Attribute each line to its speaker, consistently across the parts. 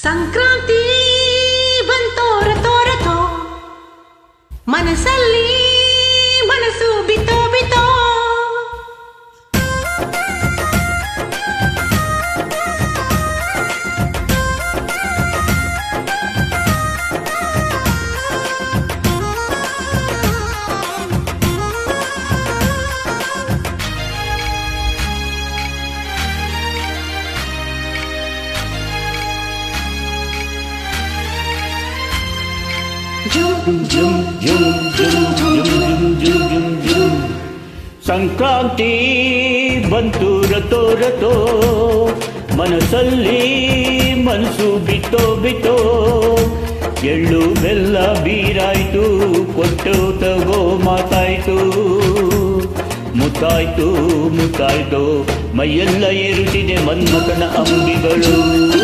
Speaker 1: ಸಂಕ್ರಾಂತಿ ಬಂತೋರ ತೋರತೋ ಮನಸ್ಸಲ್ಲಿ ಮನಸ್ಸು ಬಿತ್ತೋ ಬಿತ್ತೋ
Speaker 2: ಸಂಕ್ರಾಂತಿ ಬಂತು ರತೋ ರತೋ ಮನಸ್ಸಲ್ಲಿ ಮನಸ್ಸು ಬಿತ್ತೋ ಬಿತ್ತೋ ಎಳ್ಳು ಬೆಲ್ಲ ಬೀರಾಯ್ತು ಕೊಟ್ಟು ತಗೋ ಮಾತಾಯ್ತು ಮುತ್ತಾಯ್ತು ಮುತ್ತಾಯ್ತು ಮೈಯೆಲ್ಲ ಏರುತ್ತಿದೆ ಮನ್ಮಥನ ಅಂಬಿಗಳು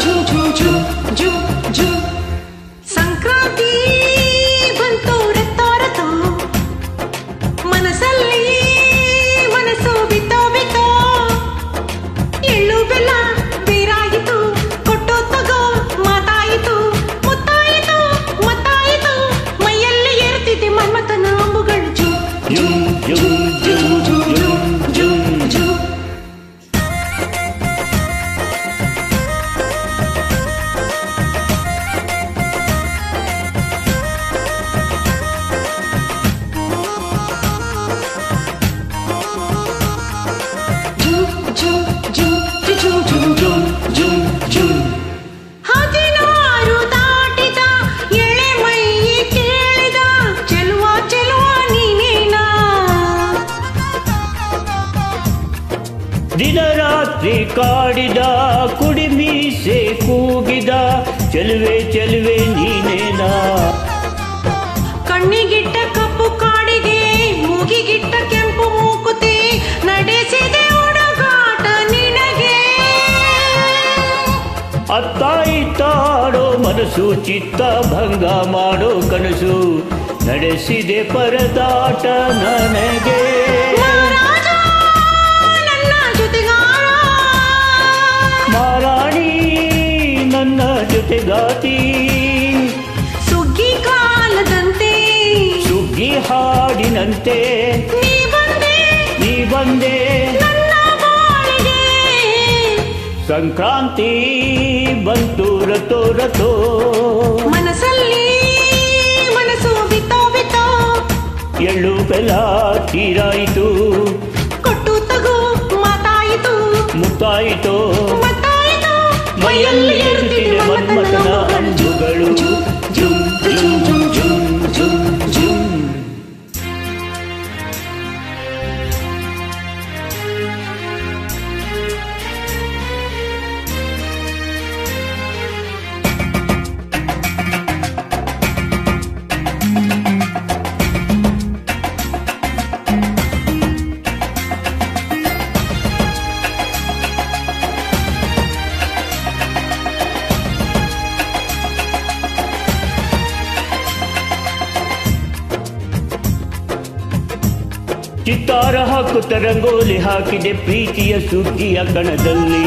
Speaker 1: ಸಂಕ್ರಾಂತಿ ಬಂತೋರ ತೋರತೋ ಮನಸ್ಸಲ್ಲಿ ಮನಸ್ಸು ಬಿತ್ತೋ ಬಿತ್ತೋ ಎಳ್ಳು ಬೆಲ್ಲ ಬೇರಾಯಿತು ಕೊಟ್ಟು ತಗೋ ಮಾತಾಯಿತು ಮುತ್ತಾಯಿತು ಮತ್ತಾಯಿತು ಮೈಯಲ್ಲಿ ಏರ್ತಿದೆ ಮನ್ಮಥನ ಅಂಬುಗಳು ಜೂ
Speaker 2: ಜುಮ್ ಜುಮ್ ಜುಮ್ ಜುಮ್ ಜುಮ್
Speaker 1: ಜೂ ಜೂ ಜೂ ಜೂ ಜೂ ಜೂ
Speaker 2: ಜುಮ್ ಜುಮ್ ಜುಮ್ ಜುಮ್
Speaker 1: ಹದಿನಾರು ದಾಟಿದ ಎಳೆ ಮೈ ಕೇಳಿದ ಚೆಲುವ ಚೆಲುವ ನೀನೇನಾ
Speaker 2: ದಿನ ರಾತ್ರಿ ಕಾಡಿದ ಕುಡಿಮೀಸೆ ಕೂಗಿದ ಚೆಲುವೆ ಚೆಲುವೆ ನೀನೇನಾ
Speaker 1: ಕಣ್ಣಿಗಿಟ್ಟ ಕಪ್ಪು ಕಾಡಿಗೆ ಮೂಗಿಗಿಟ್ಟ ಕೆಂಪು ಮೂಕುತಿ ನಡೆಸಿದೆ ಹುಡುಗಾಟ ನಿನಗೆ
Speaker 2: ಅತ್ತ ಇತ್ತಾಡೋ ಮನಸ್ಸು ಚಿತ್ತ ಭಂಗ ಮಾಡೋ ಕನಸು ನಡೆಸಿದೆ ಪರದಾಟ ನನಗೆ
Speaker 1: ಮಹಾರಾಜ ನನ್ನ ಜೊತೆಗಾರ
Speaker 2: ಮಾರಾಣಿ ನನ್ನ ಜೊತೆಗಾತಿ
Speaker 1: ಸುಗ್ಗಿ ಕಾಲದಂತೆ
Speaker 2: ಸುಗ್ಗಿ ಹಾಡಿನಂತೆ
Speaker 1: ನೀ ಬಂದೆ
Speaker 2: ನೀ ಬಂದೆ
Speaker 1: ನನ್ನ ಬಾಳಿಗೆ
Speaker 2: ಸಂಕ್ರಾಂತಿ ಬಂತು ರತೋ ರತೋ
Speaker 1: ಮನಸ್ಸಲ್ಲಿ ಮನಸ್ಸು ಬಿತ್ತೋ ಬಿತ್ತೋ
Speaker 2: ಎಳ್ಳು ಬೆಲ್ಲ ತೀರಾಯಿತು
Speaker 1: ಕೊಟ್ಟು ತಗೋ ಮಾತಾಯಿತು
Speaker 2: ಮುತ್ತಾಯಿತು
Speaker 1: ಮತ್ತಾಯಿತು
Speaker 2: ಮೈಯಲ್ಲಿ ಏರುತ್ತಿದೆ ಮನ್ಮಥನ ಅಂಜುಗಳು ಜುಮ್ ಜುಮ್ ಜುಮ್ ಜುಮ್ ಜುಮ್ ಜುಮ್ ಚಿತ್ತಾರ ಹಾಕುತ್ತ ರಂಗೋಲಿ ಹಾಕಿದೆ ಪ್ರೀತಿಯ ಸುಗ್ಗಿಯ ಕಣದಲ್ಲಿ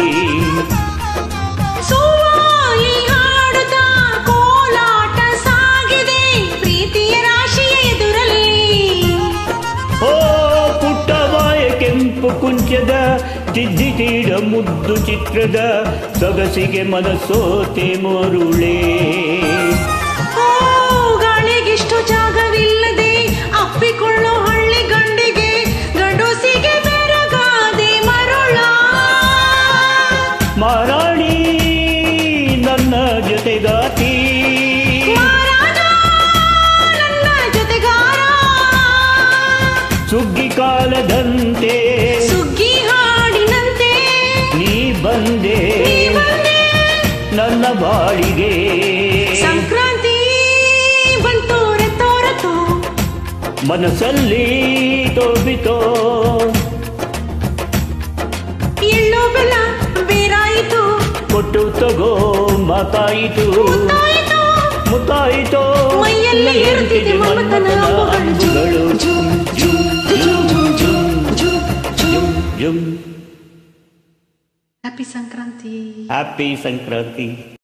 Speaker 1: ಸುವಾಲಿ ಹಾಡುತ್ತ ಕೋಲಾಟ ಸಾಗಿದೆ ಪ್ರೀತಿಯ ರಾಶಿಯ ಎದುರಲ್ಲಿ
Speaker 2: ಓ ಪುಟ್ಟವಾಯ ಕೆಂಪು ಕುಂಚದ ತಿದ್ದಿ ತೀಡ ಮುದ್ದು ಚಿತ್ರದ ಸೊಗಸಿಗೆ ಮನಸ್ಸೋತೆ ಮರುಳೇ
Speaker 1: ಓ ಗಾಳಿಗಿಷ್ಟು ಜಾಗವಿಲ್ಲದೆ ಅಪ್ಪಿಕೊಳ್ಳೋ ಹಳ್ಳಿ ಗಂಡಿಗೆ ಗಂಡೂಸಿಗೆ ಬೆರಗಾದೆ ಮರುಳ
Speaker 2: ಮಾರಾಣಿ ನನ್ನ ಜೊತೆಗಾತಿ
Speaker 1: ಮಹಾರಾಜ ನನ್ನ ಜೊತೆಗಾರ
Speaker 2: ಸುಗ್ಗಿ ಕಾಲದಂತೆ
Speaker 1: ಸುಗ್ಗಿ ಹಾಡಿನಂತೆ
Speaker 2: ನೀ ಬಂದೆ
Speaker 1: ನೀ ಬಂದೆ
Speaker 2: ನನ್ನ ಬಾಳಿಗೆ
Speaker 1: ಸಂಕ್ರಾಂತಿ ಬಂತೋರೆ ತೋರತೋ
Speaker 2: ಮನಸ್ಸಲ್ಲಿ ತೋಬಿತೋ
Speaker 1: ಎಳ್ಳು ಬೆಲ್ಲ ಬೇರಾಯಿತು
Speaker 2: ಕೊಟ್ಟು ತಗೋ ಮಾತಾಯಿತು
Speaker 1: ಮುತ್ತಾಯಿತು
Speaker 2: ಮುತ್ತಾಯಿತೋ
Speaker 1: ಮೈಯಲ್ಲಿ ಏರುತ್ತಿದೆ ಮಮತನ ಅಂಬುಗಳು.
Speaker 2: ಜುಮ್ ಜುಮ್ ಜುಮ್ ಜುಮ್ ಜುಮ್ ಜುಮ್ ಜುಮ್
Speaker 1: ಹ್ಯಾಪಿ ಸಂಕ್ರಾಂತಿ
Speaker 2: ಹ್ಯಾಪಿ ಸಂಕ್ರಾಂತಿ